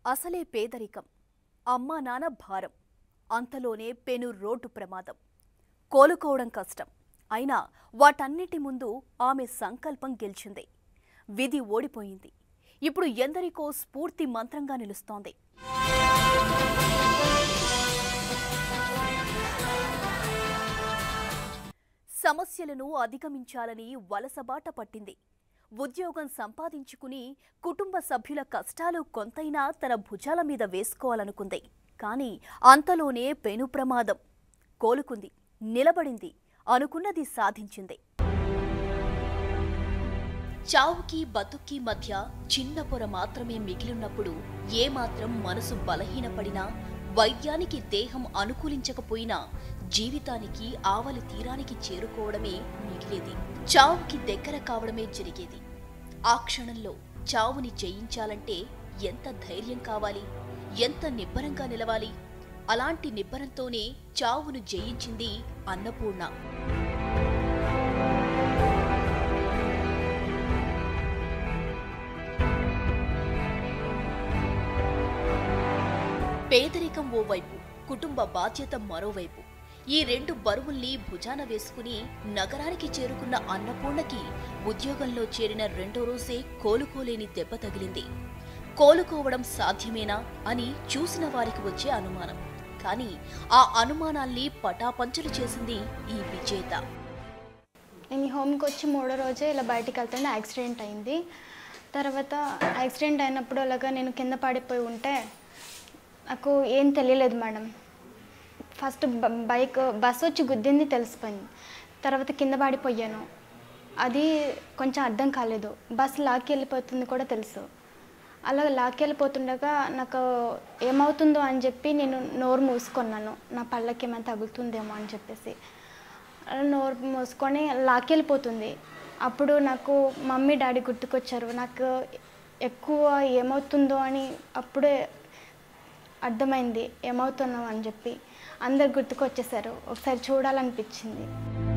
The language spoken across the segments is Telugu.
అసలే పేదరికం అమ్మా నాన్న భారం అంతలోనే పెను రోడ్డు ప్రమాదం కోలుకోవడం కష్టం అయినా వాటన్నిటి ముందు ఆమె సంకల్పం గెలిచింది విధి ఓడిపోయింది ఇప్పుడు ఎందరికో స్ఫూర్తి మంత్రంగా నిలుస్తోంది సమస్యలను అధిగమించాలని వలసబాట పట్టింది ఉద్యోగం సంపాదించుకుని కుటుంబ సభ్యుల కష్టాలు కొంతైనా తన భుజాల మీద వేసుకోవాలనుకుంది కానీ అంతలోనే పెను ప్రమాదం కోలుకుంది నిలబడింది అనుకున్నది సాధించింది చావుకి బతుక్కి మధ్య చిన్న పొర మాత్రమే మిగిలినప్పుడు ఏమాత్రం మనసు బలహీనపడినా వైద్యానికి దేహం అనుకూలించకపోయినా జీవితానికి ఆవలి తీరానికి చేరుకోవడమే మిగిలేది చావుకి దగ్గర కావడమే జరిగేది ఆ క్షణంలో చావుని జయించాలంటే ఎంత ధైర్యం కావాలి ఎంత నిబ్బరంగా నిలవాలి అలాంటి నిబ్బరంతోనే చావును జయించింది అన్నపూర్ణ పేదరికం ఓవైపు కుటుంబ బాధ్యత మరోవైపు ఈ రెండు బరువుల్ని భుజాన వేసుకుని నగరానికి చేరుకున్న అన్నపూర్ణకి ఉద్యోగంలో చేరిన రెండో రోజే కోలుకోలేని దెబ్బ తగిలింది కోలుకోవడం సాధ్యమేనా అని చూసిన వారికి వచ్చే అనుమానం కానీ ఆ అనుమానాల్ని పటాపంచలు చేసింది ఈ విజేత నేను ఈ హోమ్కి వచ్చి మూడో రోజే ఇలా బయటికి వెళ్తుంటే యాక్సిడెంట్ అయింది తర్వాత యాక్సిడెంట్ అయినప్పుడు అలాగా నేను కింద పడిపోయి ఉంటే నాకు ఏం తెలియలేదు మేడం ఫస్ట్ బ- బైక్ బస్ వచ్చి గుద్దింది తెలిసిపోయింది తర్వాత కింద పడిపోయాను అది కొంచెం అర్థం కాలేదు బస్ లాక్కి వెళ్ళిపోతుంది కూడా తెలుసు అలా లాక్కి వెళ్ళిపోతుండగా నాకు ఏమవుతుందో అని చెప్పి నేను నోరు మూసుకున్నాను నా పళ్ళకి ఏమైనా తగులుతుందేమో అని చెప్పేసి అలా నోరు మూసుకొని లాక్కెళ్ళిపోతుంది అప్పుడు నాకు మమ్మీ డాడీ గుర్తుకొచ్చారు నాకు ఎక్కువ ఏమవుతుందో అని అప్పుడే అర్థమైంది ఏమవుతున్నావు అని చెప్పి అందరు గుర్తుకొచ్చేసారు ఒకసారి చూడాలనిపించింది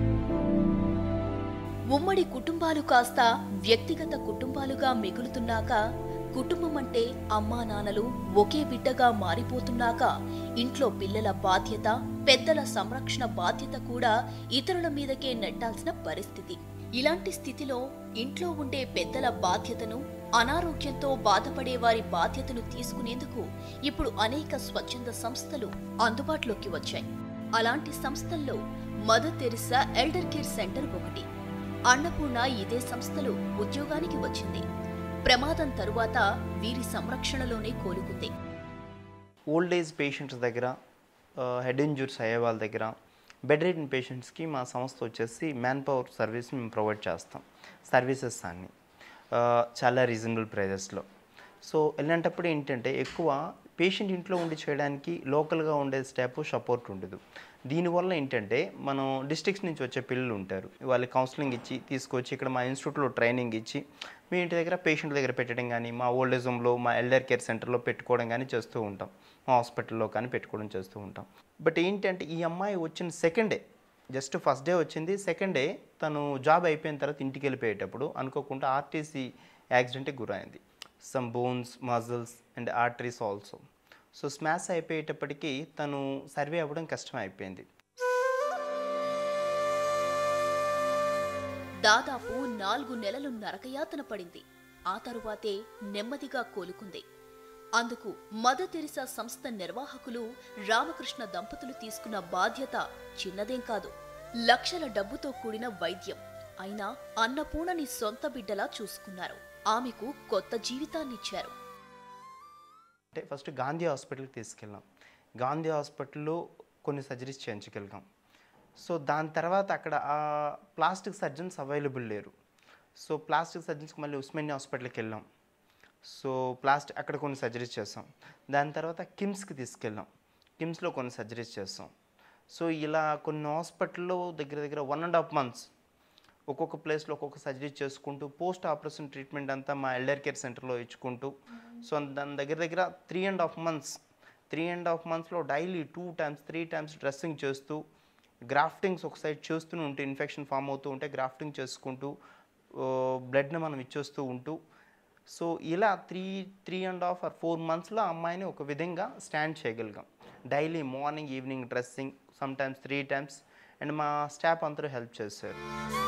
ఉమ్మడి కుటుంబాలు కాస్త వ్యక్తిగత కుటుంబాలుగా మిగులుతున్నాక కుటుంబం అంటే అమ్మా నాన్నలు ఒకే బిడ్డగా మారిపోతున్నాక ఇంట్లో పిల్లల బాధ్యత పెద్దల సంరక్షణ బాధ్యత కూడా ఇతరుల మీదకే నెట్టాల్సిన పరిస్థితి ఇలాంటి స్థితిలో ఇంట్లో ఉండే పెద్దల బాధ్యతను అనారోగ్యంతో బాధపడే వారి బాధ్యతను తీసుకునేందుకు ఇప్పుడు అనేక స్వచ్ఛంద సంస్థలు అందుబాటులోకి వచ్చాయి అలాంటి సంస్థల్లో mother Teresa elder care centre ఒకటి అన్నపూర్ణ ఇదే సంస్థలో ఉద్యోగానికి వచ్చింది ప్రమాదం తరువాత వీరి సంరక్షణలోనే కోలుకుంది ఓల్డ్ ఏజ్ పేషెంట్స్ దగ్గర హెడ్ ఇంజూరీస్ అయ్యే వాళ్ళ దగ్గర బెడ్ రిటన్ పేషెంట్స్కి మా సంస్థ వచ్చేసి మ్యాన్ పవర్ సర్వీస్ మేము ప్రొవైడ్ చేస్తాం సర్వీసెస్ అన్ని ఆ, చాలా రీజనబుల్ ప్రైజెస్లో సో ఇలాంటప్పుడు ఏంటంటే ఎక్కువ పేషెంట్ ఇంట్లో ఉండి చేయడానికి లోకల్గా ఉండే స్టాఫ్ సపోర్ట్ ఉండదు దీనివల్ల ఏంటంటే మనం డిస్ట్రిక్ట్స్ నుంచి వచ్చే పిల్లలు ఉంటారు వాళ్ళకి కౌన్సిలింగ్ ఇచ్చి తీసుకొచ్చి ఇక్కడ మా ఇన్స్టిట్యూట్లో ట్రైనింగ్ ఇచ్చి మీ ఇంటి దగ్గర పేషెంట్ దగ్గర పెట్టడం కానీ మా ఓల్డ్ ఏజ్ హోమ్లో మా ఎల్డర్ కేర్ సెంటర్లో పెట్టుకోవడం కానీ చేస్తూ ఉంటాం మా హాస్పిటల్లో కానీ పెట్టుకోవడం చేస్తూ ఉంటాం బట్ ఏంటంటే ఈ అమ్మాయి వచ్చిన second day just first day వచ్చింది సెకండ్ డే తను జాబ్ అయిపోయిన తర్వాత ఇంటికి వెళ్ళిపోయేటప్పుడు అనుకోకుండా ఆర్టీసీ యాక్సిడెంట్కి గురైంది some bones muscles and arteries also so smash అయిపోయేటప్పటికి తను సర్వే అవ్వడం కష్టం అయిపోయింది దాదాపు నాలుగు నెలలు నరకయాతన పడింది ఆ తరువాతే నెమ్మదిగా కోలుకుంది అందుకు మదర్ తెరిసా సంస్థ నిర్వాహకులు రామకృష్ణ దంపతులు తీసుకున్న బాధ్యత చిన్నదేం కాదు లక్షల డబ్బుతో కూడిన వైద్యం అయినా అన్నపూర్ణని సొంత బిడ్డలా చూసుకున్నారు ఆమెకు కొత్త జీవితాన్నిచ్చారు అంటే ఫస్ట్ గాంధీ హాస్పిటల్కి తీసుకెళ్ళాం గాంధీ హాస్పిటల్లో కొన్ని సర్జరీస్ చేయించగలిగాం సో దాని తర్వాత అక్కడ ఆ ప్లాస్టిక్ సర్జన్స్ అవైలబుల్ లేరు సో ప్లాస్టిక్ సర్జన్స్కి మళ్ళీ ఉస్మానియా హాస్పిటల్కి వెళ్ళాం సో ప్లాస్టిక్ అక్కడ కొన్ని సర్జరీస్ చేస్తాం దాని తర్వాత కిమ్స్కి తీసుకెళ్ళాం కిమ్స్లో కొన్ని సర్జరీస్ చేస్తాం సో ఇలా కొన్ని హాస్పిటల్లో దగ్గర దగ్గర వన్ అండ్ హాఫ్ మంత్స్ ఒక్కొక్క ప్లేస్లో ఒక్కొక్క సర్జరీ చేసుకుంటూ పోస్ట్ ఆపరేషన్ ట్రీట్మెంట్ అంతా మా ఎల్డర్ కేర్ సెంటర్లో ఇచ్చుకుంటూ సో దాని దగ్గర దగ్గర three and half months three and half మంత్స్లో daily two times three times dressing చేస్తూ గ్రాఫ్టింగ్స్ ఒక సైడ్ చేస్తూనే ఉంటే ఇన్ఫెక్షన్ ఫామ్ అవుతూ ఉంటే గ్రాఫ్టింగ్ చేసుకుంటూ బ్లడ్ని మనం ఇచ్చేస్తూ ఉంటూ సో ఇలా three three and half or four మంత్స్లో అమ్మాయిని ఒక విధంగా స్టాండ్ చేయగలిగాం daily morning evening dressing some times three times and మా స్టాఫ్ అందరూ హెల్ప్ చేశారు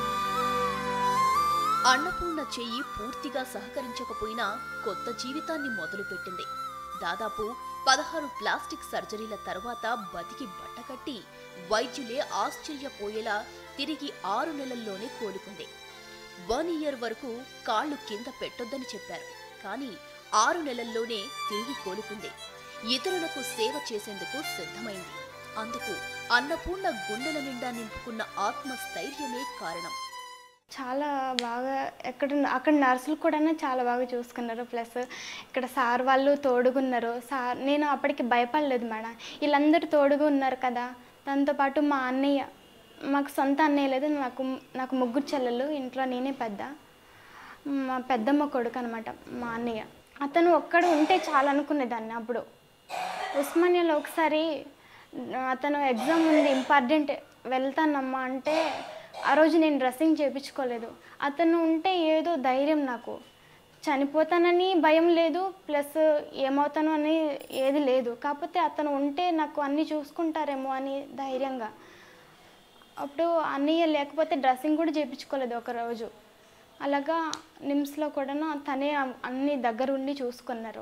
అన్నపూర్ణ చెయ్యి పూర్తిగా సహకరించకపోయినా కొత్త జీవితాన్ని మొదలుపెట్టింది దాదాపు పదహారు ప్లాస్టిక్ సర్జరీల తర్వాత బతికి బట్టకట్టి వైద్యులే ఆశ్చర్యపోయేలా తిరిగి ఆరు నెలల్లోనే కోలుకుంది వన్ ఇయర్ వరకు కాళ్ళు కింద పెట్టొద్దని చెప్పారు కానీ ఆరు నెలల్లోనే తిరిగి కోలుకుంది ఇతరులకు సేవ చేసేందుకు సిద్ధమైంది అందుకు అన్నపూర్ణ గుండెల నిండా నింపుకున్న ఆత్మస్థైర్యమే కారణం చాలా బాగా ఎక్కడ అక్కడ నర్సులు కూడా చాలా బాగా చూసుకున్నారు ప్లస్ ఇక్కడ సార్ వాళ్ళు తోడుగున్నారు సార్ నేను అప్పటికి భయపడలేదు మేడం వీళ్ళందరూ తోడుగా ఉన్నారు కదా దాంతోపాటు మా అన్నయ్య మాకు సొంత అన్నయ్య లేదు నాకు నాకు ముగ్గురు చెల్లెలు ఇంట్లో నేనే పెద్ద మా పెద్దమ్మ కొడుకు అనమాట మా అన్నయ్య అతను ఒక్కడు ఉంటే చాలు అనుకునేదాన్ని అప్పుడు ఉస్మానియాలో ఒకసారి అతను ఎగ్జామ్ ఉంది ఇంపార్టెంట్ వెళ్తానమ్మా అంటే ఆ రోజు నేను డ్రెస్సింగ్ చేయించుకోలేదు అతను ఉంటే ఏదో ధైర్యం నాకు చనిపోతానని భయం లేదు ప్లస్ ఏమవుతానో అని ఏది లేదు కాకపోతే అతను ఉంటే నాకు అన్నీ చూసుకుంటారేమో అని ధైర్యంగా అప్పుడు అన్నయ్య లేకపోతే డ్రెస్సింగ్ కూడా చేయించుకోలేదు ఒక రోజు అలాగా నిమ్స్లో కూడా తనే అన్ని దగ్గరుండి చూసుకున్నారు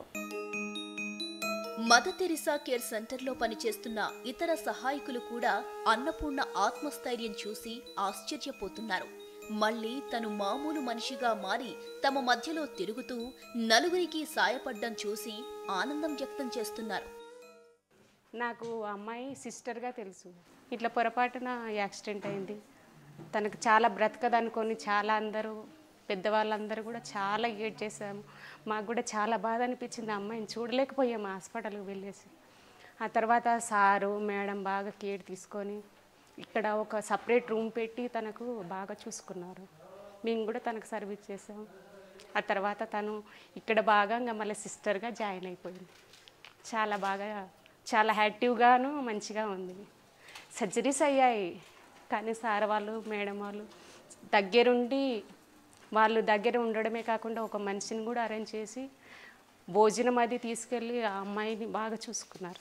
మదర్ తెరిసా కేర్ సెంటర్లో పనిచేస్తున్న ఇతర సహాయకులు కూడా అన్నపూర్ణ ఆత్మస్థైర్యం చూసి ఆశ్చర్యపోతున్నారు మళ్ళీ తను మామూలు మనిషిగా మారి తమ మధ్యలో తిరుగుతూ నలుగురికి సాయపడ్డం చూసి ఆనందం వ్యక్తం చేస్తున్నారు నాకు ఆ అమ్మాయి సిస్టర్గా తెలుసు ఇట్లా పొరపాటున యాక్సిడెంట్ అయింది తనకు చాలా బ్రతకదనుకొని చాలా అందరూ పెద్దవాళ్ళందరూ కూడా చాలా ఏడ్ చేశాము మాకు కూడా చాలా బాధ అనిపించింది ఆ అమ్మాయిని చూడలేకపోయాము హాస్పిటల్కి వెళ్ళేసి ఆ తర్వాత సారు మేడం బాగా కేర్ తీసుకొని ఇక్కడ ఒక సపరేట్ రూమ్ పెట్టి తనకు బాగా చూసుకున్నారు మేము కూడా తనకు సర్వీస్ చేసాం ఆ తర్వాత తను ఇక్కడ భాగంగా మళ్ళీ సిస్టర్గా జాయిన్ అయిపోయింది చాలా బాగా చాలా యాక్టివ్గాను మంచిగా ఉంది సర్జరీస్ అయ్యాయి కానీ సార్ వాళ్ళు మేడం వాళ్ళు దగ్గరుండి వాళ్ళు దగ్గర ఉండడమే కాకుండా ఒక మనిషిని కూడా అరేంజ్ చేసి భోజనం అది తీసుకెళ్ళి ఆ అమ్మాయిని బాగా చూసుకున్నారు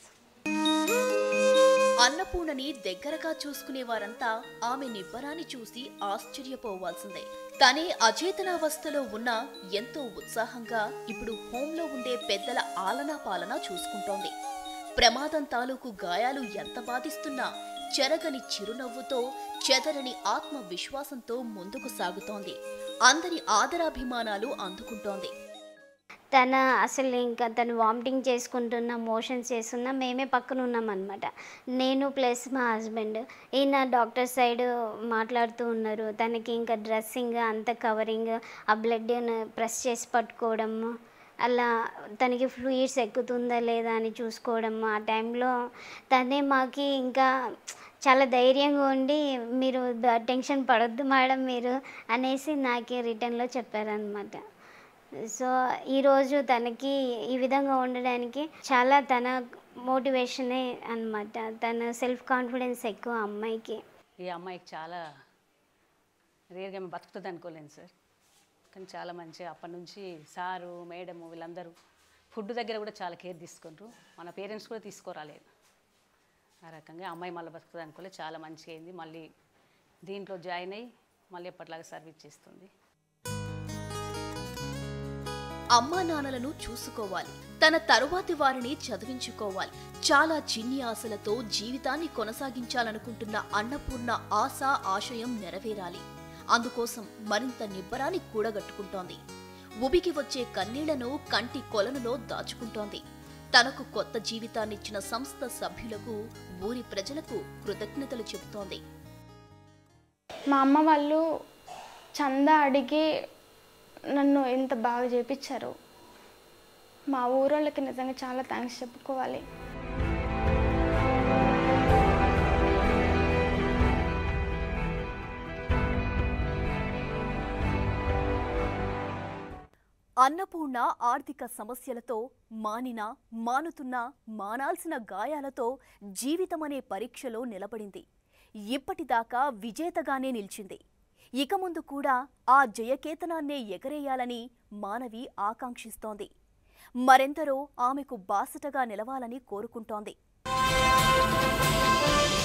అన్నపూర్ణని దగ్గరగా చూసుకునే వారంతా ఆమె నిబ్బరాన్ని చూసి ఆశ్చర్యపోవాల్సిందే తనే అచేతనావస్థలో ఉన్న ఎంతో ఉత్సాహంగా ఇప్పుడు హోంలో ఉండే పెద్దల ఆలనా పాలన చూసుకుంటోంది ప్రమాదం తాలూకు గాయాలు ఎంత బాధిస్తున్నా చెరగని చిరునవ్వుతో చెదరని ఆత్మవిశ్వాసంతో ముందుకు సాగుతోంది అందరి ఆదరాభిమానాలు అందుకుంటోంది తన అసలు ఇంకా తను వామిటింగ్ చేసుకుంటున్న మోషన్స్ చేస్తున్నా మేమే పక్కన ఉన్నాం అనమాట నేను ప్లస్ మా హస్బెండ్ ఈయన డాక్టర్ సైడ్ మాట్లాడుతూ ఉన్నారు తనకి ఇంకా డ్రెస్సింగ్ అంత కవరింగ్ ఆ బ్లడ్ ప్రెస్ చేసి పట్టుకోవడము అలా తనకి ఫ్లూయిడ్స్ ఎక్కుతుందా లేదా అని చూసుకోవడం ఆ టైంలో తనే మాకి ఇంకా చాలా ధైర్యంగా ఉండి మీరు ద- టెన్షన్ పడొద్దు మేడం మీరు అనేసి నాకే రిటర్న్లో చెప్పారనమాట సో ఈరోజు తనకి ఈ విధంగా ఉండడానికి చాలా తన మోటివేషనే అన్నమాట తన సెల్ఫ్ కాన్ఫిడెన్స్ ఎక్కువ ఆ అమ్మాయికి ఈ అమ్మాయికి చాలా రేర్గా ఆమె బతుకుతుంది అనుకోలేను సార్ కానీ చాలా మంచిగా అప్పటి నుంచి సారు మేడము వీళ్ళందరూ ఫుడ్ దగ్గర కూడా చాలా కేర్ తీసుకుంటారు మన పేరెంట్స్ కూడా తీసుకోరాలేదు ఆ రకంగా అమ్మాయి మళ్ళీ బతుకుతుంది అనుకోలే చాలా మంచిగా అయింది మళ్ళీ దీంట్లో జాయిన్ అయ్యి మళ్ళీ ఎప్పటిలాగా సర్వీస్ చేస్తుంది అమ్మా నాన్నలను చూసుకోవాలి తన తరువాతి వారిని చదివించుకోవాలి చాలా చిన్ని ఆశలతో జీవితాన్ని కొనసాగించాలనుకుంటున్న అన్నపూర్ణ ఆశ ఆశయం నెరవేరాలి అందుకోసం మరింత నిబ్బరాన్ని కూడగట్టుకుంటోంది ఉబికి వచ్చే కన్నీళ్లను కంటి కొలనులో దాచుకుంటోంది తనకు కొత్త జీవితాన్నిచ్చిన సంస్థ సభ్యులకు ఊరి ప్రజలకు కృతజ్ఞతలు చెబుతోంది మా అమ్మ వాళ్ళు చందా అడిగి నన్ను ఇంత బాగా చేపించారు మా ఊరోళ్ళకి నిజంగా చాలా థ్యాంక్స్ చెప్పుకోవాలి అన్నపూర్ణ ఆర్థిక సమస్యలతో మానిన మానుతున్న మానాల్సిన గాయాలతో జీవితమనే పరీక్షలో నిలబడింది ఇప్పటిదాకా విజేతగానే నిలిచింది ఇక ముందు కూడా ఆ జయకేతనాన్నే ఎగరేయాలని మానవి ఆకాంక్షిస్తోంది మరెందరో ఆమెకు బాసటగా నిలవాలని కోరుకుంటోంది